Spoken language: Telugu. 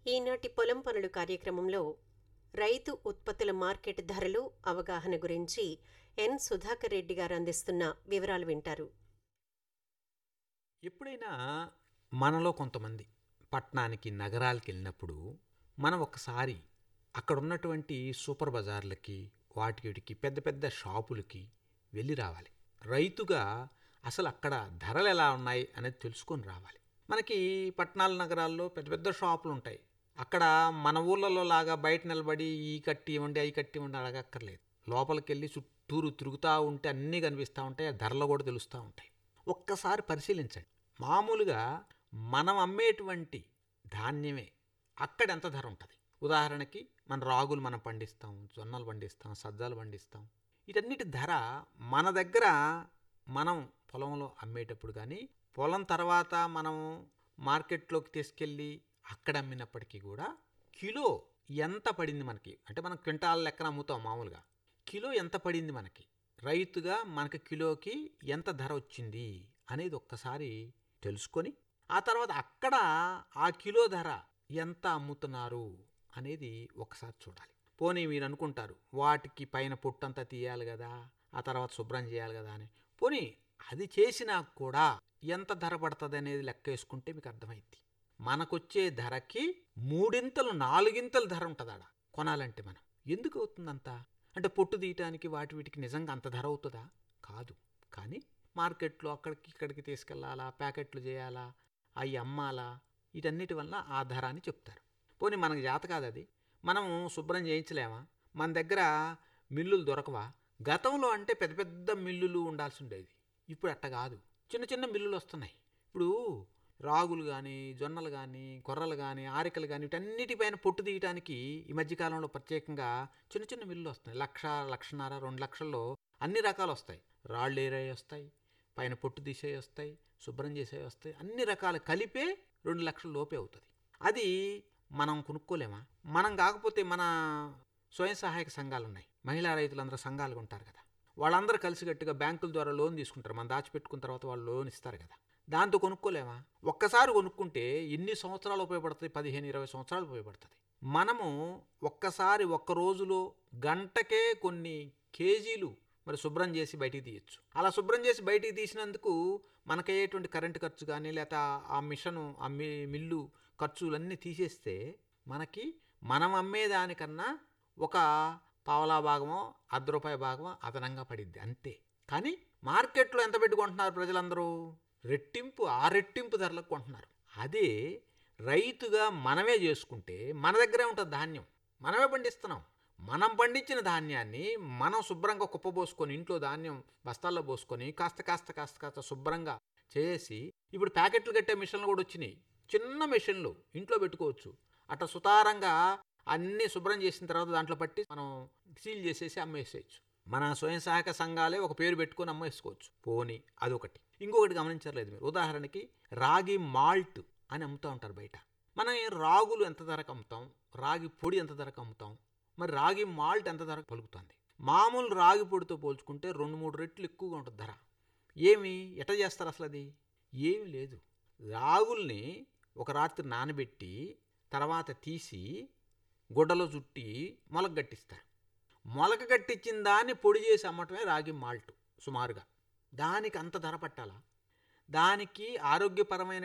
ఈనాటి పొలం పనులు కార్యక్రమంలో రైతు ఉత్పత్తుల మార్కెట్ ధరలు అవగాహన గురించి ఎన్ సుధాకర్ రెడ్డి గారు అందిస్తున్న వివరాలు వింటారు ఎప్పుడైనా మనలో కొంతమంది పట్టణానికి నగరాలకి వెళ్ళినప్పుడు మనం ఒకసారి అక్కడ ఉన్నటువంటి సూపర్ బజార్లకి వాటి వీటికి పెద్ద పెద్ద షాపులకి వెళ్ళి రావాలి రైతుగా అసలు అక్కడ ధరలు ఎలా ఉన్నాయి అనేది తెలుసుకొని రావాలి మనకి పట్టణాల నగరాల్లో పెద్ద పెద్ద షాపులు ఉంటాయి అక్కడ మన ఊళ్ళలో లాగా బయట నిలబడి ఈ కట్టి ఇవ్వండి అవి కట్టి ఇవ్వండి అడగక్కర్లేదు లోపలికి వెళ్ళి చుట్టూరు తిరుగుతూ ఉంటే అన్నీ కనిపిస్తూ ఉంటాయి ఆ ధరలు కూడా తెలుస్తూ ఉంటాయి ఒక్కసారి పరిశీలించండి మామూలుగా మనం అమ్మేటువంటి ధాన్యమే అక్కడ ఎంత ధర ఉంటుంది ఉదాహరణకి మన రాగులు మనం పండిస్తాం జొన్నలు పండిస్తాం సజ్జలు పండిస్తాం వీటన్నిటి ధర మన దగ్గర మనం పొలంలో అమ్మేటప్పుడు కానీ పొలం తర్వాత మనం మార్కెట్లోకి తీసుకెళ్ళి అక్కడ అమ్మినప్పటికీ కూడా కిలో ఎంత పడింది మనకి అంటే మనం క్వింటాల్ లెక్కన అమ్ముతాం మామూలుగా కిలో ఎంత పడింది మనకి రైతుగా మనకి కిలోకి ఎంత ధర వచ్చింది అనేది ఒక్కసారి తెలుసుకొని ఆ తర్వాత అక్కడ ఆ కిలో ధర ఎంత అమ్ముతున్నారు అనేది ఒకసారి చూడాలి పోనీ మీరు అనుకుంటారు వాటికి పైన పొట్టంతా తీయాలి కదా ఆ తర్వాత శుభ్రం చేయాలి కదా అని పోనీ అది చేసినా కూడా ఎంత ధర పడుతుంది అనేది లెక్క వేసుకుంటే మీకు అర్థమైంది మనకొచ్చే ధరకి మూడింతలు నాలుగింతలు ధర ఉంటుంది ఆడ కొనాలంటే మనం ఎందుకు అవుతుందంత అంటే పొట్టు తీయటానికి వాటి వీటికి నిజంగా అంత ధర అవుతుందా కాదు కానీ మార్కెట్లో అక్కడికి ఇక్కడికి తీసుకెళ్లాలా ప్యాకెట్లు చేయాలా అవి అమ్మాలా వీటన్నిటి వల్ల ఆ ధర అని చెప్తారు పోనీ మనకు జాత కాదు అది మనం శుభ్రం చేయించలేమా మన దగ్గర మిల్లులు దొరకవా గతంలో అంటే పెద్ద పెద్ద మిల్లులు ఉండాల్సి ఉండేది ఇప్పుడు అట్ట కాదు చిన్న చిన్న మిల్లులు వస్తున్నాయి ఇప్పుడు రాగులు కానీ జొన్నలు కానీ కొర్రలు కానీ ఆరికలు కానీ వీటన్నిటిపైన పొట్టు తీయటానికి ఈ మధ్యకాలంలో ప్రత్యేకంగా చిన్న చిన్న మిల్లులు వస్తున్నాయి లక్ష లక్షన్నర రెండు లక్షల్లో అన్ని రకాలు వస్తాయి రాళ్ళు ఏరే వస్తాయి పైన పొట్టు తీసే వస్తాయి శుభ్రం చేసే వస్తాయి అన్ని రకాలు కలిపే రెండు లక్షల లోపే అవుతుంది అది మనం కొనుక్కోలేమా మనం కాకపోతే మన స్వయం సహాయక సంఘాలు ఉన్నాయి మహిళా రైతులందరూ సంఘాలు ఉంటారు కదా వాళ్ళందరూ కలిసికట్టుగా బ్యాంకుల ద్వారా లోన్ తీసుకుంటారు మనం దాచిపెట్టుకున్న తర్వాత వాళ్ళు లోన్ ఇస్తారు కదా దాంతో కొనుక్కోలేమా ఒక్కసారి కొనుక్కుంటే ఎన్ని సంవత్సరాలు ఉపయోగపడుతుంది పదిహేను ఇరవై సంవత్సరాలు ఉపయోగపడుతుంది మనము ఒక్కసారి ఒక్క రోజులో గంటకే కొన్ని కేజీలు మరి శుభ్రం చేసి బయటికి తీయచ్చు అలా శుభ్రం చేసి బయటికి తీసినందుకు మనకయ్యేటువంటి కరెంటు ఖర్చు కానీ లేకపోతే ఆ మిషను ఆ మి మిల్లు ఖర్చులన్నీ తీసేస్తే మనకి మనం అమ్మేదానికన్నా ఒక పావలా భాగమో అర్ధ రూపాయి భాగమో అదనంగా పడిద్ది అంతే కానీ మార్కెట్లో ఎంత పెట్టుకుంటున్నారు ప్రజలందరూ రెట్టింపు ఆ రెట్టింపు ధరలకు కొంటున్నారు అదే రైతుగా మనమే చేసుకుంటే మన దగ్గరే ఉంటుంది ధాన్యం మనమే పండిస్తున్నాం మనం పండించిన ధాన్యాన్ని మనం శుభ్రంగా కుప్పబోసుకొని ఇంట్లో ధాన్యం బస్తాల్లో పోసుకొని కాస్త కాస్త కాస్త కాస్త శుభ్రంగా చేసి ఇప్పుడు ప్యాకెట్లు కట్టే మిషన్లు కూడా వచ్చినాయి చిన్న మిషన్లు ఇంట్లో పెట్టుకోవచ్చు అట్లా సుతారంగా అన్నీ శుభ్రం చేసిన తర్వాత దాంట్లో పట్టి మనం సీల్ చేసేసి అమ్మేసేయచ్చు మన స్వయం సహాయక సంఘాలే ఒక పేరు పెట్టుకొని అమ్మేసుకోవచ్చు పోని అదొకటి ఇంకొకటి గమనించలేదు మీరు ఉదాహరణకి రాగి మాల్ట్ అని అమ్ముతూ ఉంటారు బయట మనం ఈ రాగులు ఎంత ధరకు అమ్ముతాం రాగి పొడి ఎంత ధరకు అమ్ముతాం మరి రాగి మాల్ట్ ఎంత ధరకు పలుకుతుంది మామూలు రాగి పొడితో పోల్చుకుంటే రెండు మూడు రెట్లు ఎక్కువగా ఉంటుంది ధర ఏమి ఎట చేస్తారు అసలు అది ఏమి లేదు రాగుల్ని ఒక రాత్రి నానబెట్టి తర్వాత తీసి గుడ్డలో చుట్టి మొలక గట్టిస్తారు మొలక గట్టించిన దాన్ని పొడి చేసి అమ్మటమే రాగి మాల్ట్ సుమారుగా దానికి అంత ధర పట్టాలా దానికి ఆరోగ్యపరమైన